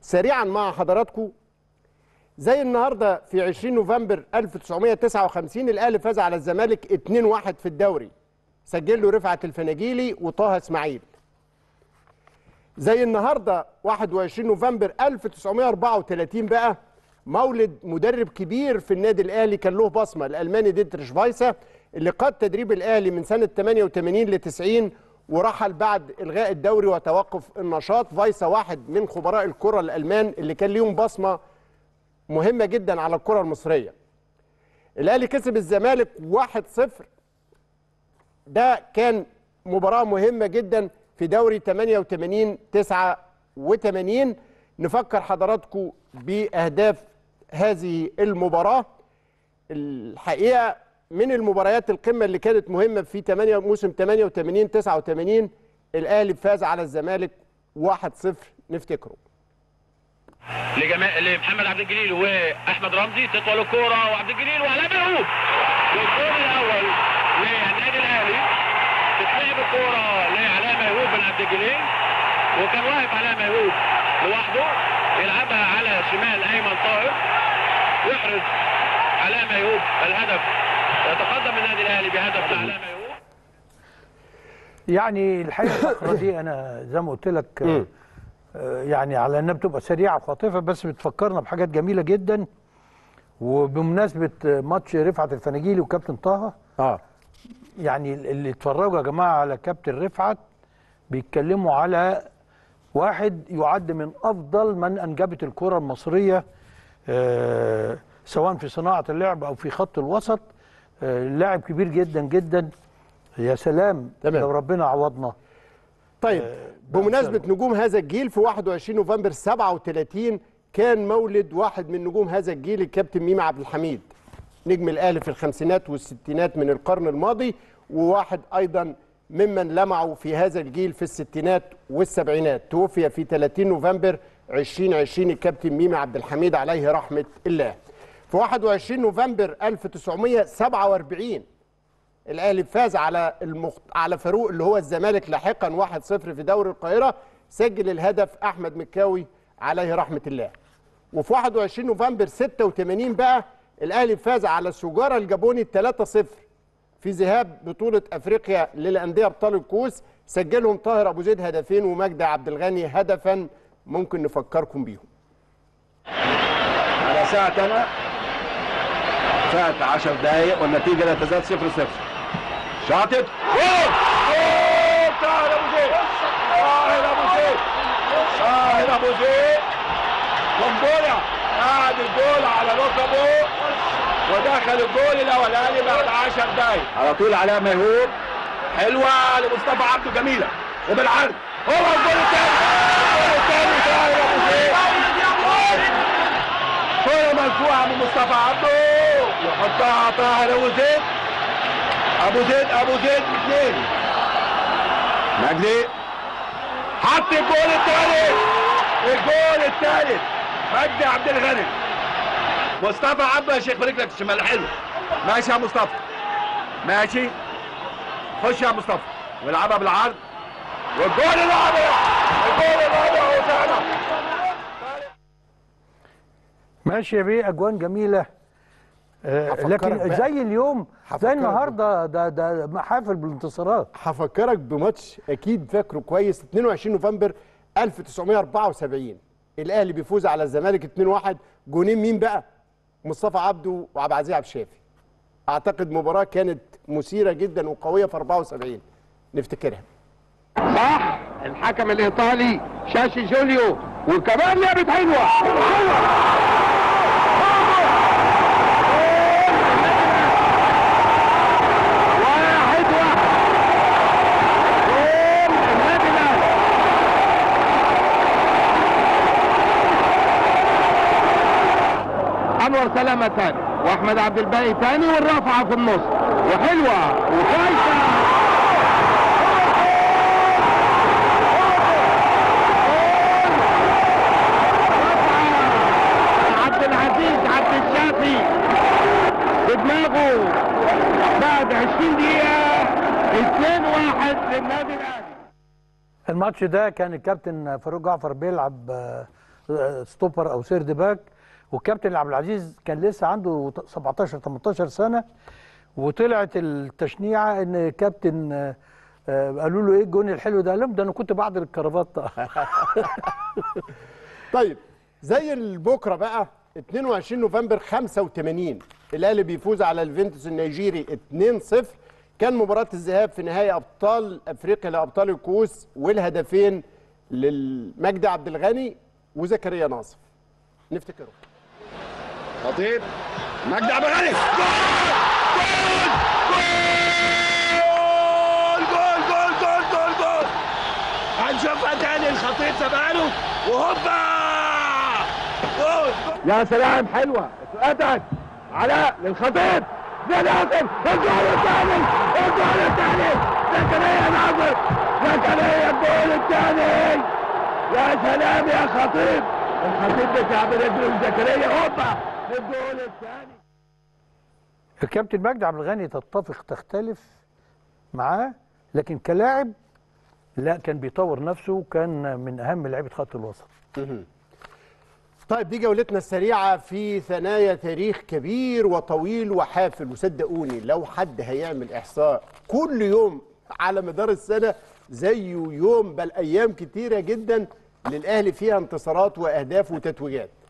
سريعا مع حضراتكم زي النهارده في 20 نوفمبر 1959 الاهلي فاز على الزمالك 2-1 في الدوري سجل له رفعت الفناجيلي وطه اسماعيل زي النهارده 21 نوفمبر 1934 بقى مولد مدرب كبير في النادي الاهلي كان له بصمه الالماني ديتريش فايسا اللي قاد تدريب الاهلي من سنه 88 ل 90 ورحل بعد الغاء الدوري وتوقف النشاط فايسا واحد من خبراء الكره الالمان اللي كان ليهم بصمه مهمه جدا على الكره المصريه الاهلي كسب الزمالك 1-0 ده كان مباراه مهمه جدا في دوري 88 89 نفكر حضراتكم باهداف هذه المباراه الحقيقه من المباريات القمه اللي كانت مهمه في 8 موسم 88 89 الاهلي فاز على الزمالك 1-0 نفتكره لجمال لمحمد عبد الجليل واحمد رمزي تطول الكوره وعبد الجليل وعلاء ميهوب والجول الاول للنادي الاهلي تتلعب الكوره لعلاء ميهوب بن عبد الجليل وكان واقف علاء ميهوب لوحده يلعبها على شمال ايمن طاهر يحرز علاء ميهوب الهدف يتقدم النادي الاهلي بهدف لعلاء ميهوب يعني الحقيقه الفقره دي انا زي ما قلت لك مم. آه، يعني على انها بتبقى سريعه وخاطفه بس بتفكرنا بحاجات جميله جدا وبمناسبه آه، ماتش رفعت الفناجيلي وكابتن طه اه يعني اللي اتفرجوا يا جماعه على كابتن رفعت بيتكلموا على واحد يعد من افضل من انجبت الكره المصريه آه، سواء في صناعه اللعب او في خط الوسط آه، لاعب كبير جدا جدا يا سلام تمام. لو ربنا عوضنا طيب بمناسبة نجوم هذا الجيل في 21 نوفمبر 37 كان مولد واحد من نجوم هذا الجيل الكابتن ميمي عبد الحميد نجم الأهلي في الخمسينات والستينات من القرن الماضي وواحد أيضا ممن لمعوا في هذا الجيل في الستينات والسبعينات توفي في 30 نوفمبر 2020 الكابتن ميمي عبد الحميد عليه رحمة الله في 21 نوفمبر 1947 الاهلي فاز على المخت... على فاروق اللي هو الزمالك لاحقا 1-0 في دوري القاهره سجل الهدف احمد مكاوي عليه رحمه الله وفي 21 نوفمبر 86 بقى الاهلي فاز على السجاره الجابوني 3-0 في ذهاب بطوله افريقيا للانديه ابطال الكؤوس سجلهم طاهر ابو زيد هدفين ومجدي عبد الغني هدفا ممكن نفكركم بيهم على ساعة أنا فات 10 دقايق والنتيجة لا تزال 0 0 شاطط جول جول طاهر أبو زيد طاهر أبو زيد طاهر أبو زيد قنبلة قعد الجول على ركبه ودخل الجول الأولاني بعد 10 دقايق على طول علاء ميهوب حلوة لمصطفى عبده جميلة وبالعرض هو الجول الثاني الجول الثاني طاهر أبو زيد كرة مرفوعة من مصطفى عبده يحطها طاهر ابو زيد ابو زيد ابو زيد اثنين مجدي حط الجول الثالث الجول الثالث مجدي عبد الغني مصطفى عبده يا شيخ برجلك الشمال حلو ماشي يا مصطفى ماشي خش يا مصطفى والعبها بالعرض والجول الرابع الجول الرابع اسامه ماشي يا بيه اجوان جميله آه، هفكرك لكن بقى. زي اليوم هفكرك زي النهارده ده ده محافل بالانتصارات هفكرك بماتش اكيد فاكره كويس 22 نوفمبر 1974 الاهلي بيفوز على الزمالك 2-1 جونين مين بقى مصطفى عبده وعبد العزيز عبد الشافي اعتقد مباراه كانت مثيره جدا وقويه في 74 نفتكرها صح الحكم الايطالي شاشي جوليو وكمان لعبت حلوه حلوه واحد واحد جول النادي الاهلي انور سلامه تاني واحمد عبد الباقي تاني والرافعه في النص وحلوه وكويسه عبد العزيز عبد الشافي بدماغه بعد 20 دقيقة 2-1 للنادي الأهلي الماتش ده كان الكابتن فاروق جعفر بيلعب آه، آه، ستوبر او سيرد باك والكابتن عبد العزيز كان لسه عنده 17 18 سنه وطلعت التشنيعه ان كابتن آه، آه، قالوا له ايه الجون الحلو ده قال لهم ده انا كنت بعد الكرافته طيب زي بكره بقى 22 نوفمبر 85 الاهلي بيفوز على الفينتوس النيجيري 2-0 كان مباراه الذهاب في نهائي ابطال افريقيا لابطال الكؤوس والهدفين للمجدي عبد الغني وزكريا ناصف نفتكره خطيب مجدي عبد الغني جول جول جول جول جول جول هنشوفها تاني الخطيب زمانه وهوبا جول جول يا سلام حلوه اتقطعت علاء للخطيب لناصر الجول الثاني الجول الثاني زكريا ناصر زكريا الجول الثاني يا سلام يا خطيب الخطيب بتاع برجله زكريا هوبا الجول الثاني الكابتن مجدي عبد الغني تتفق تختلف معاه لكن كلاعب لا كان بيطور نفسه وكان من اهم لعيبه خط الوسط طيب دي جولتنا السريعة في ثنايا تاريخ كبير وطويل وحافل وصدقوني لو حد هيعمل إحصاء كل يوم على مدار السنة زيه يوم بل أيام كتيرة جدا للأهلي فيها انتصارات وأهداف وتتويجات